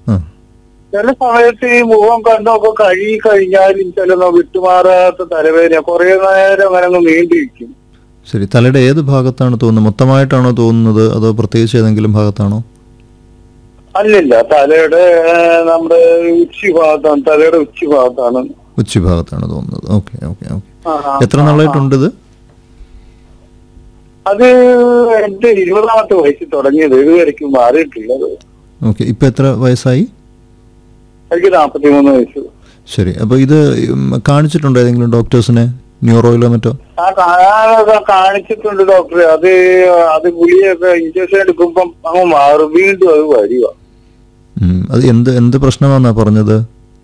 ആ ചില സമയത്ത് ഈ മുഖം കണ്ണൊക്കെ കഴുകി കഴിഞ്ഞാലും ചില വിട്ടുമാറാത്ത തലവേദന കുറെ നേരം അങ്ങനെ അങ്ങ് നീണ്ടിരിക്കും ശരി തലയുടെ ഏത് ഭാഗത്താണ് തോന്നുന്നത് മൊത്തമായിട്ടാണോ തോന്നുന്നത് അതോ പ്രത്യേകിച്ച് ഏതെങ്കിലും ഭാഗത്താണോ അല്ലില്ല തലയുടെ ആ, നമ്മുടെ ഉച്ചി ഭാഗത്താണ് തലയുടെ ഉച്ചി ഭാഗത്താണ് ഉച്ചി ഭാഗത്താണ് തോന്നുന്നത് ഓക്കെ ഓക്കെ ഓക്കെ ആ, ആ, എത്ര നാളായിട്ടുണ്ട് ഇത് അത് എന്റെ ഇരുപതാമത്തെ വയസ്സിൽ തുടങ്ങിയത് ഇതുവരെയ്ക്കും മാറിയിട്ടില്ല ഓക്കെ ഇപ്പം എത്ര വയസ്സായി എനിക്ക് നാപ്പത്തിമൂന്ന് വയസ്സ് ശരി അപ്പോൾ ഇത് ഉം, കാണിച്ചിട്ടുണ്ടോ ഏതെങ്കിലും ഡോക്ടേഴ്സിനെ ന്യൂറോയിലോ മറ്റോ ആ കാണാനൊക്കെ കാണിച്ചിട്ടുണ്ട് ഡോക്ടറെ അത് അത് ഗുളിയൊക്കെ ഇഞ്ചക്ഷൻ എടുക്കുമ്പം അങ്ങ് മാറും വീണ്ടും അത് വരിക ഉം, അത് എന്ത് എന്ത് പ്രശ്നമാണെന്നാ പറഞ്ഞത്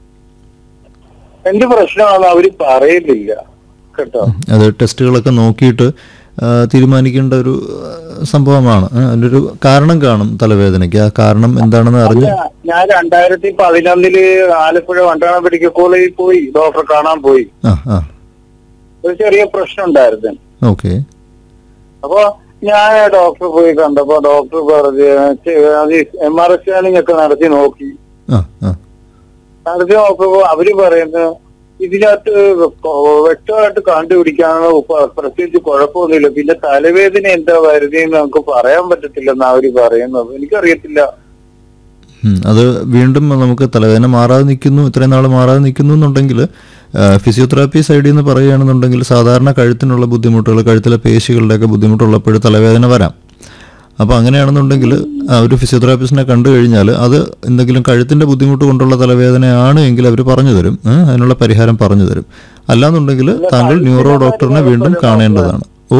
എന്ത് പ്രശ്നമാണ് അവര് പറയുന്നില്ല കേട്ടോ അത് ടെസ്റ്റുകളൊക്കെ നോക്കിയിട്ട് ആ, തീരുമാനിക്കേണ്ട ഒരു ആ, സംഭവമാണ് ആ, അതിനൊരു കാരണം കാണും തലവേദനയ്ക്ക് ആ കാരണം എന്താണെന്ന് അറിഞ്ഞ് ഞാൻ രണ്ടായിരത്തി പതിനൊന്നില് ആലപ്പുഴ വണ്ടാണ മെഡിക്കൽ കോളേജിൽ പോയി ഡോക്ടറെ കാണാൻ പോയി ആ ആ ഒരു ചെറിയ പ്രശ്നം ഉണ്ടായിരുന്നു ഓക്കെ അപ്പൊ ഞാൻ ഡോക്ടറെ പോയി കണ്ടപ്പോ ഡോക്ടർ പറഞ്ഞ് ചെ- അത് എം ആർ സ്കാനിങ് ഒക്കെ നടത്തി നോക്കി ആ ആ നടത്തി നോക്കുമ്പോ അവര് പറയുന്നു ഇതിനകത്ത് വ്യക്തമായിട്ട് കണ്ടുപിടിക്കാനുള്ള ഉപ- പ്രത്യേകിച്ച് കുഴപ്പമൊന്നുമില്ല പിന്നെ തലവേദന എന്താ വരുന്നതെന്ന് നമുക്ക് പറയാൻ പറ്റത്തില്ലെന്ന് അവര് പറയുന്നത് എനിക്കറിയത്തില്ല ഉം, അത് വീണ്ടും നമുക്ക് തലവേദന മാറാതെ നിൽക്കുന്നു ഇത്രയും നാൾ മാറാതെ നിൽക്കുന്നു എന്നുണ്ടെങ്കിൽ ഫിസിയോതെറാപ്പി സൈഡിൽ നിന്ന് പറയുകയാണെന്നുണ്ടെങ്കിൽ സാധാരണ കഴുത്തിനുള്ള ബുദ്ധിമുട്ടുകൾ കഴുത്തിലെ പേശികളുടെയൊക്കെ ബുദ്ധിമുട്ടുള്ളപ്പോൾ തലവേദന വരാം അപ്പോൾ അങ്ങനെയാണെന്നുണ്ടെങ്കിൽ ആ, ഒരു ഫിസിയോതെറാപ്പിസ്റ്റിനെ കണ്ടു കഴിഞ്ഞാൽ അത് എന്തെങ്കിലും കഴുത്തിൻ്റെ ബുദ്ധിമുട്ട് കൊണ്ടുള്ള തലവേദനയാണ് എങ്കിൽ അവർ പറഞ്ഞു തരും ഏ, അതിനുള്ള പരിഹാരം പറഞ്ഞു തരും അല്ലാന്നുണ്ടെങ്കിൽ താങ്കൾ ന്യൂറോ ഡോക്ടറിനെ വീണ്ടും കാണേണ്ടതാണ് ഓ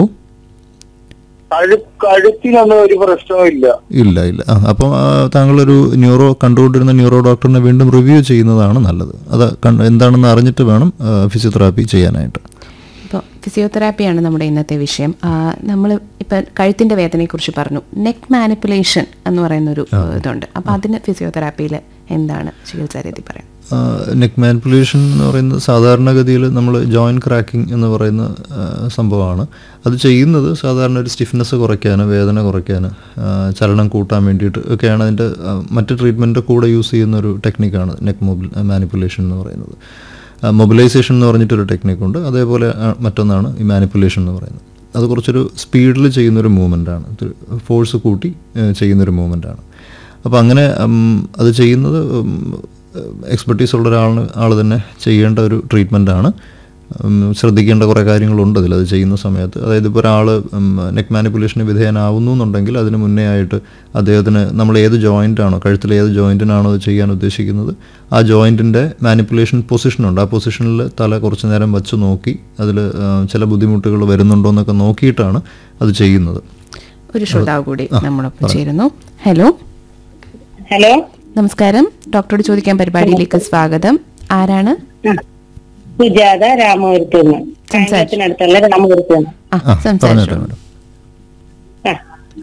കഴു കഴുത്തിനൊന്നും ഒരു പ്രശ്നവും ഇല്ല ഇല്ല ഇല്ല ആ, അപ്പം ആ, താങ്കളൊരു ന്യൂറോ കണ്ടുകൊണ്ടിരുന്ന ന്യൂറോ ഡോക്ടറിനെ വീണ്ടും റിവ്യൂ ചെയ്യുന്നതാണ് നല്ലത് അത് കണ്ട് എന്താണെന്ന് അറിഞ്ഞിട്ട് വേണം ആ, ഫിസിയോതെറാപ്പി ചെയ്യാനായിട്ട് ഇപ്പോൾ ഫിസിയോതെറാപ്പിയാണ് നമ്മുടെ ഇന്നത്തെ വിഷയം നമ്മൾ ഇപ്പം കഴുത്തിൻ്റെ വേദനയെക്കുറിച്ച് പറഞ്ഞു നെക്ക് മാനിപ്പുലേഷൻ എന്ന് പറയുന്നൊരു ഏഹ്, ഇതുണ്ട് അപ്പോൾ അതിന് ഫിസിയോതെറാപ്പിയിൽ എന്താണ് ചികിത്സാ രീതി പറയാം നെക്ക് മാനിപ്പുലേഷൻ എന്ന് പറയുന്നത് സാധാരണഗതിയിൽ നമ്മൾ ജോയിൻറ്റ് ക്രാക്കിംഗ് എന്ന് പറയുന്ന ആ, സംഭവമാണ് അത് ചെയ്യുന്നത് സാധാരണ ഒരു സ്റ്റിഫ്നെസ് കുറയ്ക്കാൻ വേദന കുറയ്ക്കാൻ ആ, ചലനം കൂട്ടാൻ വേണ്ടിയിട്ട് ഒക്കെയാണ് അതിൻ്റെ ആ, മറ്റ് ട്രീറ്റ്മെൻറ്റിൻ്റെ കൂടെ യൂസ് ചെയ്യുന്ന ഒരു ടെക്നിക്കാണ് നെക്ക് മൊബിൽ മാനിപ്പുലേഷൻ എന്ന് പറയുന്നത് മൊബിലൈസേഷൻ എന്ന് പറഞ്ഞിട്ടൊരു ടെക്നിക്കുണ്ട് അതേപോലെ ആ, മറ്റൊന്നാണ് ഈ മാനിപ്പുലേഷൻ എന്ന് പറയുന്നത് അത് കുറച്ചൊരു സ്പീഡിൽ ചെയ്യുന്നൊരു മൂവ്മെൻറ്റാണ് ഫോഴ്സ് കൂട്ടി ആ, ചെയ്യുന്നൊരു മൂവ്മെൻറ്റാണ് അപ്പോൾ അങ്ങനെ ഉം, അത് ചെയ്യുന്നത് എക്സ്പെർട്ടീസ് ഉള്ള ഒരാളിന് ആൾ തന്നെ ചെയ്യേണ്ട ഒരു ട്രീറ്റ്മെൻറ്റാണ് ശ്രദ്ധിക്കേണ്ട കുറേ കാര്യങ്ങളുണ്ട് അതിൽ അത് ചെയ്യുന്ന സമയത്ത് അതായത് ഇപ്പോൾ ഒരാൾ നെക്ക് മാനിപ്പുലേഷന് വിധേയനാവുന്നു എന്നുണ്ടെങ്കിൽ അതിന് മുന്നേ ആയിട്ട് അദ്ദേഹത്തിന് നമ്മൾ ഏത് ജോയിൻ്റാണോ കഴുത്തിലെ ഏത് ജോയിൻറ്റിനാണോ അത് ചെയ്യാൻ ഉദ്ദേശിക്കുന്നത് ആ ജോയിൻറ്റിൻ്റെ മാനിപ്പുലേഷൻ പൊസിഷനുണ്ട് ആ പൊസിഷനിൽ തല കുറച്ച് നേരം വച്ച് നോക്കി അതിൽ ചില ബുദ്ധിമുട്ടുകൾ വരുന്നുണ്ടോ എന്നൊക്കെ നോക്കിയിട്ടാണ് അത് ചെയ്യുന്നത് ഒരു ശ്രോതാവ് കൂടി നമ്മളൊപ്പം ചേരുന്നു ഹലോ ഹലോ നമസ്കാരം ഡോക്ടറോട് ചോദിക്കാൻ പരിപാടിയിലേക്ക് സ്വാഗതം ആരാണ് സുജാത രാമപുരത്ത് നിന്ന് കായംകുളത്തിനടുത്തുള്ള രാമപുരത്ത് നിന്ന് ആ ആ പറഞ്ഞോട്ടെ സംസാരിച്ചു മാഡം ആ.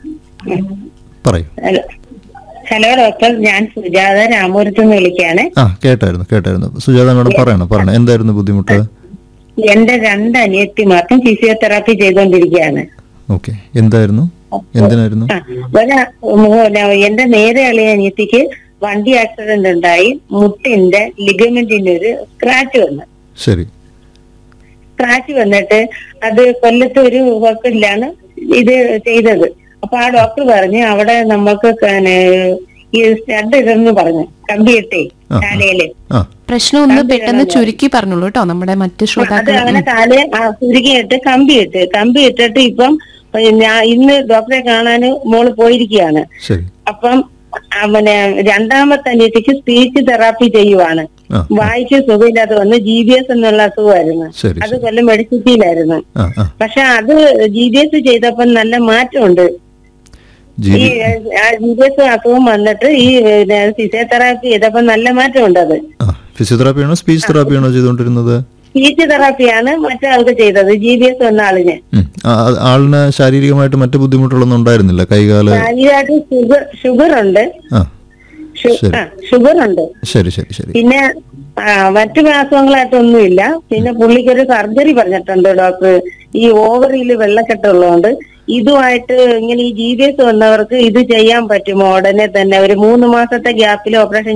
പറയൂ ഹലോ ഹലോ ഡോക്ടർ ഞാൻ സുജാത രാമപുരത്ത് നിന്ന് വിളിക്കാണ് ആ കേട്ടായിരുന്നു കേട്ടായിരുന്നു സുജാത മാഡം പറയണം പറയണം എന്തായിരുന്നു ബുദ്ധിമുട്ട് എന്റെ രണ്ട് അനിയത്തിമാർക്കും ഫിസിയോതെറാപ്പി ചെയ്തുകൊണ്ടിരിക്കുകയാണ് ഓക്കെ എന്തായിരുന്നു എന്തിനായിരുന്നു ആ, ഒരാ മോ- എന്റെ നേരെ അളിയ അനിയത്തിക്ക് വണ്ടി ആക്സിഡന്റ് ഉണ്ടായി മുട്ടിന്റെ ലിഗമെന്റിന് ഒരു സ്ക്രാച്ച് വന്നു ശരി സ്ക്രാച്ച് വന്നിട്ട് അത് കൊല്ലത്ത് ഒരു ഹോസ്പിറ്റലാണ് ഇത് ചെയ്തത് അപ്പൊ ആ ഡോക്ടർ പറഞ്ഞു അവിടെ നമുക്ക് പിന്നെ ഈ സ്റ്റഡ് ഇതെന്ന് പറഞ്ഞു കമ്പിയിട്ടേ ആ. കാലയില് ആ പ്രശ്നം ഒന്ന് പെട്ടെന്ന് ചുരുക്കി പറഞ്ഞോളൂ കേട്ടോ നമ്മുടെ മറ്റ് അത് ശ്രോതാക്കൾ അങ്ങനെ കാല് ചുരുക്കിയിട്ട് കമ്പിയിട്ട് കമ്പി ഇട്ടിട്ട് ഇപ്പം ഞാൻ ഇന്ന് ഡോക്ടറെ കാണാൻ മോള് പോയിരിക്കുകയാണ് ശരി അപ്പം ആ, പിന്നെ രണ്ടാമത്തെ അനിയത്തിക്ക് സ്പീച്ച് തെറാപ്പി ചെയ്യുവാണ് ആ വായിച്ച് സുഖമില്ലാതെ വന്ന് ജി ബി എസ് എന്നുള്ള അസുഖമായിരുന്നു ശരി അത് ശരി കൊല്ലം മെഡിസിറ്റിയിലായിരുന്നു ആ ആ പക്ഷെ അത് ജി ബി എസ് ചെയ്തപ്പോ നല്ല മാറ്റമുണ്ട് ജി ഈ ജി ബി എസ് അസുഖം വന്നിട്ട് ഈ ഫിസിയോതെറാപ്പി ചെയ്തപ്പോ നല്ല മാറ്റമുണ്ട് അത് ആ ഫിസിയോതെറാപ്പിയാണോ സ്പീച്ച് തെറാപ്പിയാണോ ചെയ്തുകൊണ്ടിരുന്നത് സ്പീച്ച് തെറാപ്പിയാണ് മറ്റൊരാൾക്ക് ചെയ്തത് ജി ബി എസ് വന്ന ആളിന് ഉം. ആ, ആ, ആളിന് ശാരീരികമായിട്ട് മറ്റു ബുദ്ധിമുട്ടുകളൊന്നും ഉണ്ടായിരുന്നില്ല കൈകാല് ശരീരമായിട്ട് ഷുഗർ ഷുഗർ ഉണ്ട് ആ ഷു- ശരി. ആ, ഷുഗർ ഉണ്ട് ശരി ശരി ശരി പിന്നെ ആ, മറ്റു അസുഖങ്ങളായിട്ടൊന്നുമില്ല പിന്നെ പുള്ളിക്ക് ഒരു സർജറി പറഞ്ഞിട്ടുണ്ട് ഡോക്ടർ ഈ ഓവറിയിൽ വെള്ളക്കെട്ടുള്ളതുകൊണ്ട് ഇതുമായിട്ട് ഇങ്ങനെ ഈ ജി ബി എസ് വന്നവർക്ക് ഇത് ചെയ്യാൻ പറ്റുമോ ഉടനെ തന്നെ ഒരു മൂന്ന് മാസത്തെ ഗ്യാപ്പിൽ ഓപ്പറേഷൻ